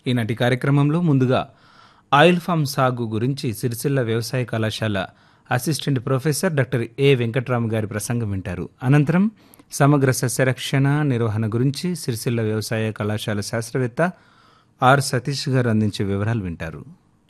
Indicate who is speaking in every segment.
Speaker 1: ఈనాటి కార్యక్రమంలో ముందుగా ఆయిల్ ఫామ్ సాగు గురించి సిరిసిల్ల వ్యవసాయ కళాశాల assistant professor doctor A Venkatram గారి ప్రసంగం వింటారు అనంతరం సమగ్ర సస్యరక్షణ నిర్వహణ గురించి సిరిసిల్ల వ్యవసాయ కళాశాల శాస్త్రవేత్త ఆర్ సతీష్ గారు అందించే వివరాలు వింటారు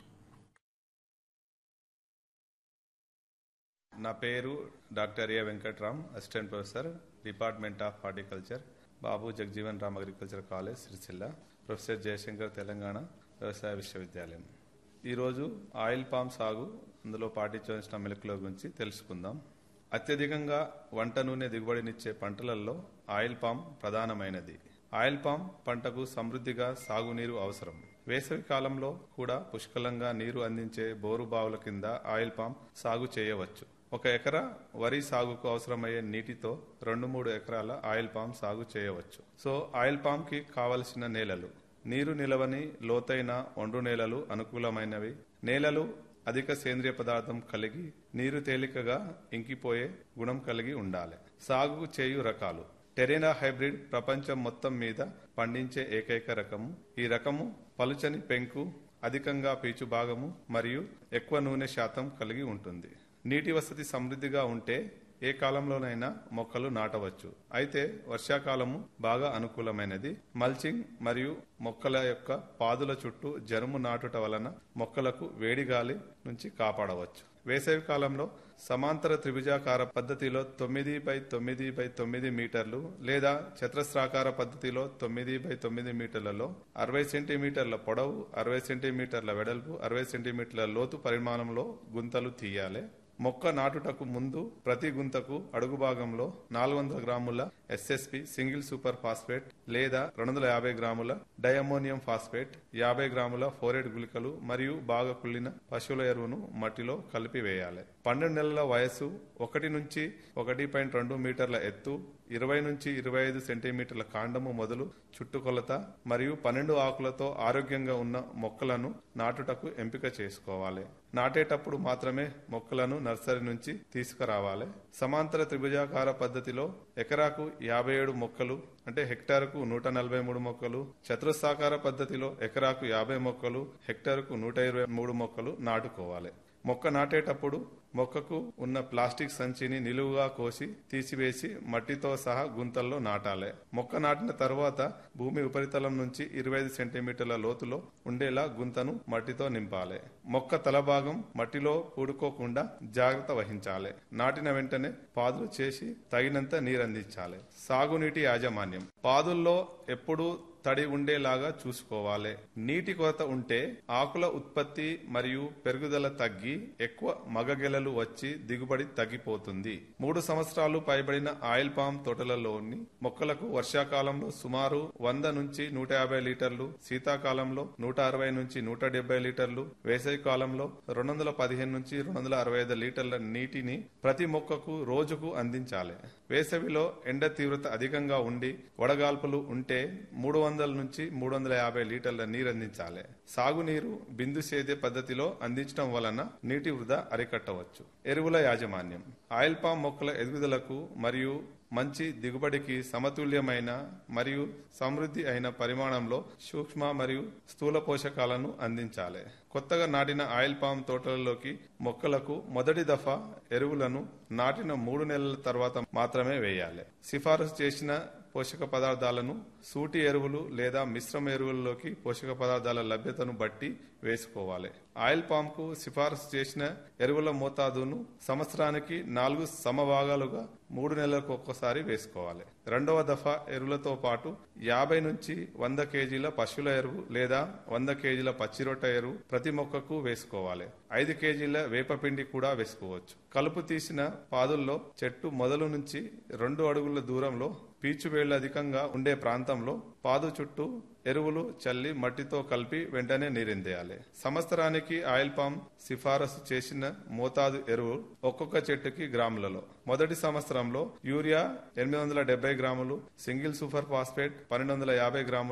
Speaker 2: నా పేరు doctor A Venkatram assistant professor department of horticulture Babu Jagjivan Ram agriculture college Sircilla professor Jayashankar Telangana వ్యవసాయ విశ్వవిద్యాలయం ఈరోజు ఆయిల్ పామ్ సాగు అందులో పాటించవలసిన మెలకుల గురించి తెలుసుకుందాం అత్యధికంగా వంట నూనె దిగుబడినిచ్చే పంటలలో ఆయిల్ పామ్ ప్రధానమైనది ఆయిల్ పామ్ పంటకు సమృద్ధిగా సాగునీరు అవసరం వేసవి కాలంలో కూడా పుష్కలంగా నీరు అందించే బోరు బావుల కింద ఆయిల్ పామ్ సాగు చేయవచ్చు ఒక ఎకరా వరి సాగుకు అవసరమయ్యే నీటితో రెండు మూడు ఎకరాల ఆయిల్ పామ్ సాగు చేయవచ్చు సో ఆయిల్ పామ్ కి కావలసిన నేలలు నీరు నిలవని లోతైన ఒండ్రు నేలలు అనుకూలమైనవి నేలలు అధిక సేంద్రియ పదార్థం కలిగి నీరు తేలికగా ఇంకిపోయే గుణం కలిగి ఉండాలి సాగు చేయు రకాలు టెరేనా హైబ్రిడ్ ప్రపంచం మొత్తం మీద పండించే ఏకైక రకము ఈ రకము పలుచని పెంకు అధికంగా పీచు భాగము మరియు ఎక్కువ నూనె శాతం కలిగి ఉంటుంది నీటి వసతి సమృద్ధిగా ఉంటే ఏ కాలంలోనైనా మొక్కలు నాటవచ్చు అయితే వర్షాకాలము బాగా అనుకూలమైనది మల్చింగ్ మరియు మొక్కల యొక్క పాదుల చుట్టూ జరుము నాటుట వలన మొక్కలకు వేడి గాలి నుంచి కాపాడవచ్చు వేసవి కాలంలో సమాంతర త్రిభుజాకార పద్ధతిలో తొమ్మిది బై తొమ్మిది బై తొమ్మిది మీటర్లు లేదా చతురస్రాకార పద్ధతిలో తొమ్మిది బై తొమ్మిది మీటర్లలో అరవై సెంటీమీటర్ల పొడవు అరవై సెంటీమీటర్ల వెడల్పు అరవై సెంటీమీటర్ల లోతు పరిమాణంలో గుంతలు తీయాలి మొక్క నాటుటకు ముందు ప్రతి గుంతకు అడుగు భాగంలో నాలుగు వందల గ్రాముల ఎస్ఎస్పి సింగిల్ సూపర్ ఫాస్ఫేట్ లేదా రెండు వందల యాభై గ్రాముల డయమోనియం ఫాస్ఫేట్ యాభై గ్రాముల ఫోరేట్ గుళికలు మరియు బాగా కుళ్ళిన పశువుల ఎరువును మట్టిలో కలిపి వేయాలి పన్నెండు నెలల వయసు ఒకటి నుంచి ఒకటి పాయింట్ రెండు మీటర్ల ఎత్తు ఇరవై నుంచి ఇరవై ఐదు సెంటీమీటర్ల కాండము మొదలు చుట్టుకొలత మరియు పన్నెండు ఆకులతో ఆరోగ్యంగా ఉన్న మొక్కలను నాటుటకు ఎంపిక చేసుకోవాలి నాటేటప్పుడు మాత్రమే మొక్కలను నర్సరీ నుంచి తీసుకురావాలి సమాంతర త్రిభుజాకార పద్ధతిలో ఎకరాకు యాభై ఏడు మొక్కలు అంటే హెక్టార్కు నూట నలభై మూడు మొక్కలు చతురస్రాకార పద్ధతిలో ఎకరాకు యాభై మొక్కలు హెక్టార్కు నూట ఇరవై మూడు మొక్కలు నాటుకోవాలి మొక్క నాటేటప్పుడు మొక్కకు ఉన్న ప్లాస్టిక్ సంచిని నిలువుగా కోసి తీసివేసి మట్టితో సహా గుంతల్లో నాటాలి మొక్క నాటిన తర్వాత భూమి ఉపరితలం నుంచి ఇరవై ఐదు సెంటీమీటర్ల లోతులో ఉండేలా గుంతను మట్టితో నింపాలి మొక్క తల భాగం మట్టిలో పూడుకోకుండా జాగ్రత్త వహించాలి నాటిన వెంటనే పాదులు చేసి తగినంత నీరందించాలి సాగునీటి యాజమాన్యం పాదుల్లో ఎప్పుడూ తడి ఉండేలాగా చూసుకోవాలి నీటి కొరత ఉంటే ఆకుల ఉత్పత్తి మరియు పెరుగుదల తగ్గి ఎక్కువ మగగెలలు వచ్చి దిగుబడి తగ్గిపోతుంది మూడు సంవత్సరాలు పైబడిన ఆయిల్ పామ్ తోటలలోని మొక్కలకు వర్షాకాలంలో సుమారు వంద నుంచి నూట యాభై లీటర్లు శీతాకాలంలో నూట అరవై నుంచి నూట డెబ్బై లీటర్లు వేసవి కాలంలో రెండు వందల పదిహేను నుంచి రెండు వందల అరవై ఐదు లీటర్ల నీటిని ప్రతి మొక్కకు రోజుకు అందించాలి వేసవిలో ఎండ తీవ్రత అధికంగా ఉండి వడగాల్పులు ఉంటే మూడు వందల నుంచి మూడు వందల యాభై లీటర్ల నీరు అందించాలి సాగునీరు బిందు సేద్య పద్ధతిలో అందించడం వలన నీటి వృధా అరికట్టవచ్చు ఎరువుల యాజమాన్యం ఆయిల్ పామ్ మొక్కల ఎదుగుదలకు మరియు మంచి దిగుబడికి సమతుల్యమైన మరియు సమృద్ధి అయిన పరిమాణంలో సూక్ష్మ మరియు స్థూల పోషకాలను అందించాలి కొత్తగా నాటిన ఆయిల్ పామ్ తోటలలోకి మొక్కలకు మొదటి దఫా ఎరువులను నాటిన మూడు నెలల తర్వాత మాత్రమే వేయాలి సిఫారసు చేసిన పోషక పదార్థాలను సూటి ఎరువులు లేదా మిశ్రమ ఎరువుల్లోకి పోషక పదార్థాల లభ్యతను బట్టి వేసుకోవాలి ఆయిల్ పామ్ కు సిఫారసు చేసిన ఎరువుల మోతాదును సంవత్సరానికి నాలుగు సమభాగాలుగా మూడు నెలలకు ఒక్కసారి వేసుకోవాలి రెండవ దఫా ఎరువులతో పాటు యాభై నుంచి వంద కేజీల పశువుల ఎరువు లేదా వంద కేజీల పచ్చిరొట్ట ఎరువు ప్రతి మొక్కకు వేసుకోవాలి ఐదు కేజీల వేపపిండి కూడా వేసుకోవచ్చు కలుపు తీసిన పాదుల్లో చెట్టు మొదలు నుంచి రెండు అడుగుల దూరంలో పీచు వేళ్లు అధికంగా ఉండే ప్రాంతంలో పాదు చుట్టూ ఎరువులు చల్లి మట్టితో కలిపి వెంటనే నీరెందేయాలి సంవత్సరానికి ఆయిల్ పామ్ సిఫారసు చేసిన మోతాదు ఎరువు ఒక్కొక్క చెట్టుకి గ్రాములలో మొదటి సంవత్సరంలో యూరియా ఎనిమిది వందల డెబ్బై గ్రాములు సింగిల్ సూపర్ ఫాస్ఫేట్ పన్నెండు వందల యాభై గ్రాములు